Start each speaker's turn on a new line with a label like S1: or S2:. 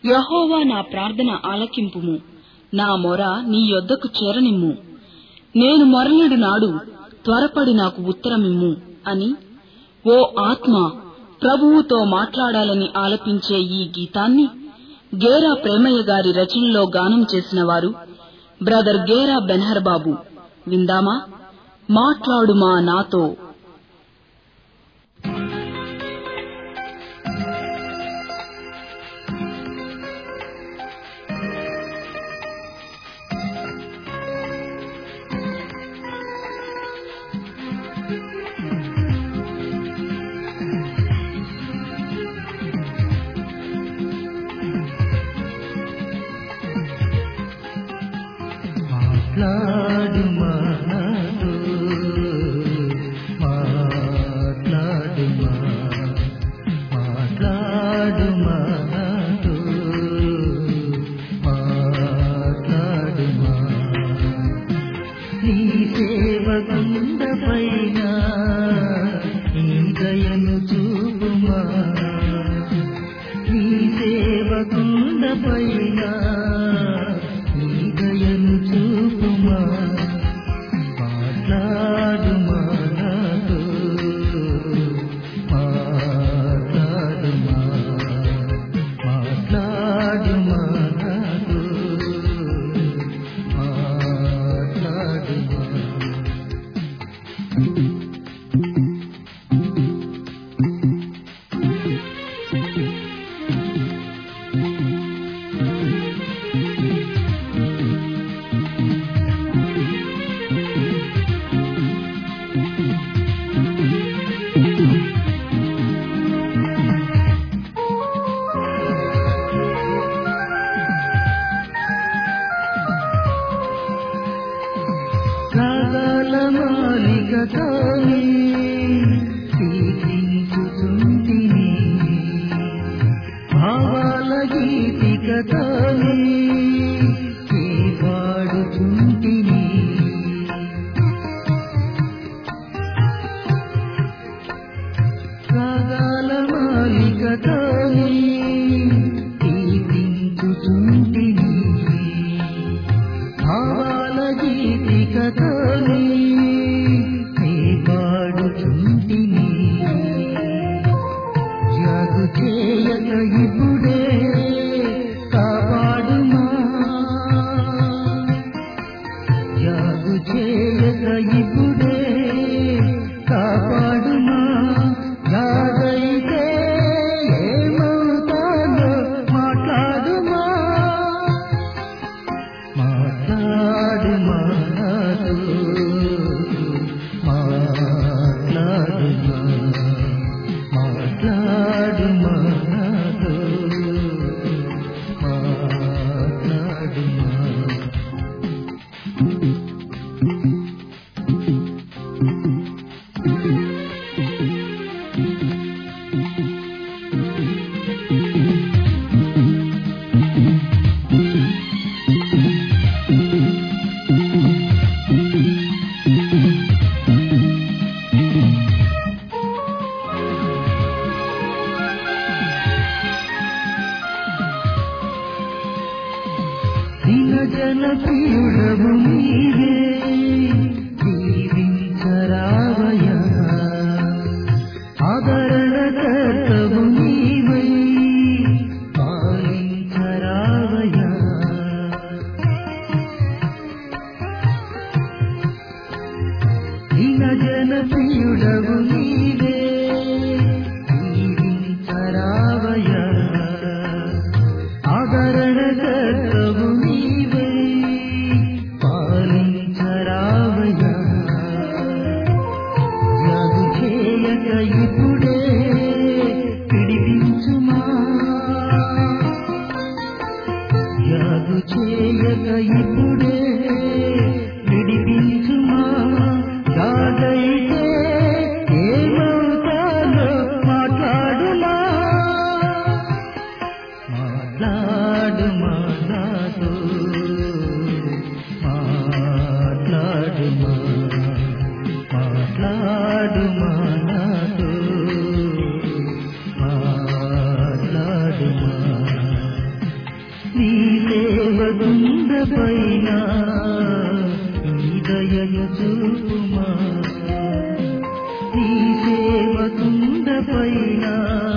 S1: యహోవా నా ప్రార్థన ఆలకింపుము నా మొర నీ యొద్దకు చేరనిమ్ము నేను మొరలిడు నాడు త్వరపడి నాకు ఉత్తరమిమ్ము అని ఓ ఆత్మ ప్రభువుతో మాట్లాడాలని ఆలపించే ఈ గీతాన్ని గేరా ప్రేమయ్య గారి రచనలో గానం చేసిన వారు బ్రదర్ గేరా బెన్హర్ బాబు విందామా మాట్లాడుమా నాతో
S2: మాట్లాడుమా నాతో, మాట్లాడుమా, మాట్లాడుమా నాతో, మాట్లాడుమా. నీ సేవకుండ పైన నీ దయను చూపుమా నీ సేవకుండ పైన నీ దయను చూపుమా మాట్లాడుమా నాతో, మాట్లాడుమా, మాట్లాడుమా నాతో, మాట్లాడుమా. రాగాల మాలిక తానే పీఠించుతుంటిని భావాల గీతిక తానే పాడుతుంటిని రాగాల మాలిక తానే పీఠించుతుంటిని భావాల గీతికతోనే నీ పాడుచుంటిని జాగు చేయక ఇప్పుడే కాపాడుమా జాగు చేయక ఇప్పుడే కాపాడుమా జాగైతే ఏమవుతానో మాట్లాడుమా మాట్లాడుమా నాతో, మాట్లాడుమా మాట్లాడుమా నాతో, మాట్లాడుమా దినజన ప్రియుడవు నీవే దీవించరావయ ఆదరణ కర్తవు నీవై పాలించరావయ దినజన ప్రియుడవు నీవే దీవించరావయ ఆదరణ కర్తవు నీవే పాలించరావయ జగు చేయక ఇప్పుడే పిడిపించుమా జగు చేయక ఇప్పుడే విడిపించుమా రాగైతే ఏమవుతానో మాట్లాడుమా మాట్లాడుమా నాతో మాట్లాడుమా మాట్లాడుమా నాతో మాట్లాడుమా దేవతుండపైన నీ దయను చూపుమా నీ సేవతుండపైన